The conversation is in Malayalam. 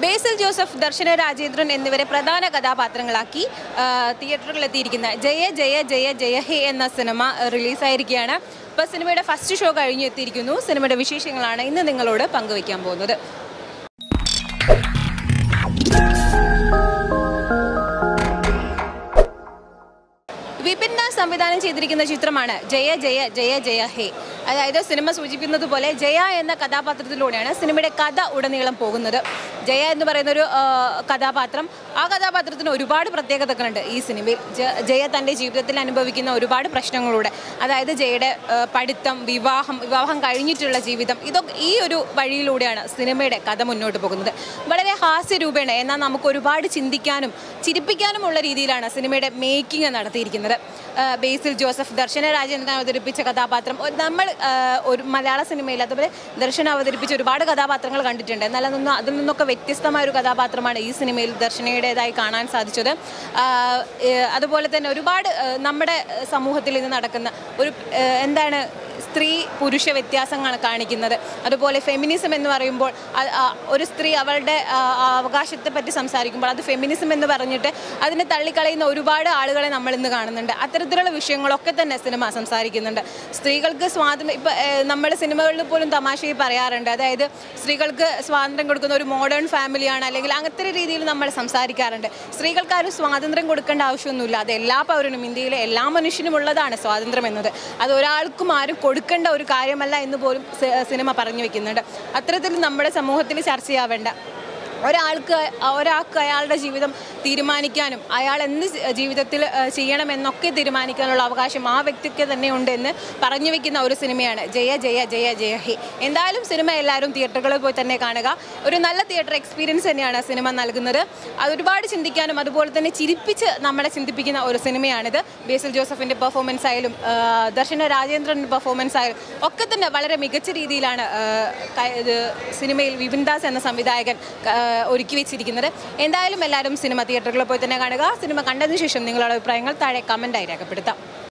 ബേസിൽ ജോസഫ് ദർശന രാജേന്ദ്രൻ എന്നിവരെ പ്രധാന കഥാപാത്രങ്ങളാക്കി ആ, തിയേറ്ററുകളിലെത്തിയിരിക്കുന്ന ജയ ജയ ജയ ജയ ഹേ എന്ന സിനിമ റിലീസായിരിക്കുകയാണ് ഇപ്പോൾ സിനിമയുടെ ഫസ്റ്റ് ഷോ കഴിഞ്ഞു എത്തിയിരിക്കുന്നു സിനിമയുടെ വിശേഷങ്ങളാണ് ഇന്ന് നിങ്ങളോട് പങ്കുവയ്ക്കാൻ പോകുന്നത് വിപിൻ ദാസ് സംവിധാനം ചെയ്തിരിക്കുന്ന ചിത്രമാണ് ജയ ജയ ജയ ജയ ഹേ അതായത് സിനിമ സൂചിപ്പിക്കുന്നത് പോലെ ജയ എന്ന കഥാപാത്രത്തിലൂടെയാണ് സിനിമയുടെ കഥ ഉടനീളം പോകുന്നത് ജയ എന്ന് പറയുന്ന ഒരു ആ, കഥാപാത്രം ആ കഥാപാത്രത്തിന് ഒരുപാട് പ്രത്യേകതകളുണ്ട് ഈ സിനിമയിൽ ജ- ജയ തൻ്റെ ജീവിതത്തിൽ അനുഭവിക്കുന്ന ഒരുപാട് പ്രശ്നങ്ങളൂടെ അതായത് ജയയുടെ ആ, പഠിത്തം വിവാഹം വിവാഹം കഴിഞ്ഞിട്ടുള്ള ജീവിതം ഇതൊക്കെ ഈ ഒരു വഴിയിലൂടെയാണ് സിനിമയുടെ കഥ മുന്നോട്ട് പോകുന്നത് വളരെ ഹാസ്യരൂപേണ എന്നാൽ നമുക്ക് ഒരുപാട് ചിന്തിക്കാനും ചിരിപ്പിക്കാനുമുള്ള രീതിയിലാണ് സിനിമയുടെ മേക്കിംഗ് നടത്തിയിരിക്കുന്നത് ആ, ബേസിൽ ജോസഫ് ദർശന രാജേന്ദ്രൻ അവതരിപ്പിച്ച കഥാപാത്രം ഒരു- നമ്മൾ ആ, ഒരു മലയാള സിനിമയിൽ അതുപോലെ ദർശന അവതരിപ്പിച്ച ഒരുപാട് കഥാപാത്രങ്ങൾ കണ്ടിട്ടുണ്ട് എന്നാൽ അതൊന്നും അതിൽ നിന്നൊക്കെ വ്യത്യസ്തമായ ഒരു കഥാപാത്രമാണ് ഈ സിനിമയിൽ ദർശനയുടേതായി കാണാൻ സാധിച്ചത് ആ, ഏ, അതുപോലെ തന്നെ ഒരുപാട് ആ, നമ്മുടെ സമൂഹത്തിൽ ഇന്ന് നടക്കുന്ന ഒരു ആ, എന്താണ് സ്ത്രീ പുരുഷ വ്യത്യാസങ്ങൾ കാണിക്കുന്നത് അതുപോലെ ഫെമിനിസം എന്ന് പറയുമ്പോൾ അത് ആ ഒരു സ്ത്രീ അവളുടെ ആ, ആ അവകാശത്തെ പറ്റി സംസാരിക്കുമ്പോൾ അത് ഫെമിനിസം എന്ന് പറഞ്ഞിട്ട് അതിനെ തള്ളിക്കളയുന്ന ഒരുപാട് ആളുകളെ നമ്മൾ ഇന്ന് കാണുന്നുണ്ട് അത്തരത്തിലുള്ള വിഷയങ്ങളൊക്കെ തന്നെ സിനിമ സംസാരിക്കുന്നുണ്ട് സ്ത്രീകൾക്ക് സ്വാതന്ത്ര്യം ഇപ്പം നമ്മുടെ സിനിമകളിൽ പോലും തമാശയിൽ പറയാറുണ്ട് അതായത് സ്ത്രീകൾക്ക് സ്വാതന്ത്ര്യം കൊടുക്കുന്ന ഒരു മോഡേൺ ഫാമിലിയാണ് അല്ലെങ്കിൽ അങ്ങനത്തെ രീതിയിൽ നമ്മൾ സംസാരിക്കാറുണ്ട് സ്ത്രീകൾക്ക് ആരും സ്വാതന്ത്ര്യം കൊടുക്കേണ്ട ആവശ്യമൊന്നുമില്ല അത് എല്ലാ പൗരനും ഇന്ത്യയിലെ എല്ലാ മനുഷ്യനും ഉള്ളതാണ് സ്വാതന്ത്ര്യം എന്നത് അത് ഒരാൾക്കും ആരും കൊടുക്കേണ്ട ഒരു കാര്യമല്ല എന്ന് പോലും സി- സിനിമ പറഞ്ഞു വെക്കുന്നുണ്ട് അത്തരത്തിൽ നമ്മുടെ സമൂഹത്തിൽ ചർച്ചയാവേണ്ട ഒരാൾക്ക് ഒരാൾക്ക് അയാളുടെ ജീവിതം തീരുമാനിക്കാനും അയാൾ എന്ത് ജി- ജീവിതത്തിൽ ഏഹ്, ചെയ്യണമെന്നൊക്കെ തീരുമാനിക്കാനുള്ള അവകാശം ആ വ്യക്തിക്ക് തന്നെ ഉണ്ട് എന്ന് പറഞ്ഞു വെക്കുന്ന ഒരു സിനിമയാണ് ജയ ജയ ജയ ജയ ഹേ എന്തായാലും സിനിമ എല്ലാവരും തിയേറ്ററുകളിൽ പോയി തന്നെ കാണുക ഒരു നല്ല തിയേറ്റർ എക്സ്പീരിയൻസ് തന്നെയാണ് സിനിമ നൽകുന്നത് അത് ഒരുപാട് ചിന്തിക്കാനും അതുപോലെ തന്നെ ചിരിപ്പിച്ച് നമ്മളെ ചിന്തിപ്പിക്കുന്ന ഒരു സിനിമയാണിത് ബേസിൽ ജോസഫിൻ്റെ പെർഫോമൻസ് ആയാലും ആ, ദർശന രാജേന്ദ്രൻ്റെ പെർഫോമൻസ് ആയാലും ഒക്കെ തന്നെ വളരെ മികച്ച രീതിയിലാണ് ആ, ക- ഇത് സിനിമയിൽ വിപിൻ ദാസ് എന്ന സംവിധായകൻ ആ, ഒരുക്കി വെച്ചിരിക്കുന്നത് എന്തായാലും എല്ലാവരും സിനിമ തിയേറ്ററുകളിൽ പോയി തന്നെ കാണുക സിനിമ കണ്ടതിന് ശേഷം നിങ്ങളുടെ അഭിപ്രായങ്ങൾ താഴെ കമൻറ്റായി രേഖപ്പെടുത്താം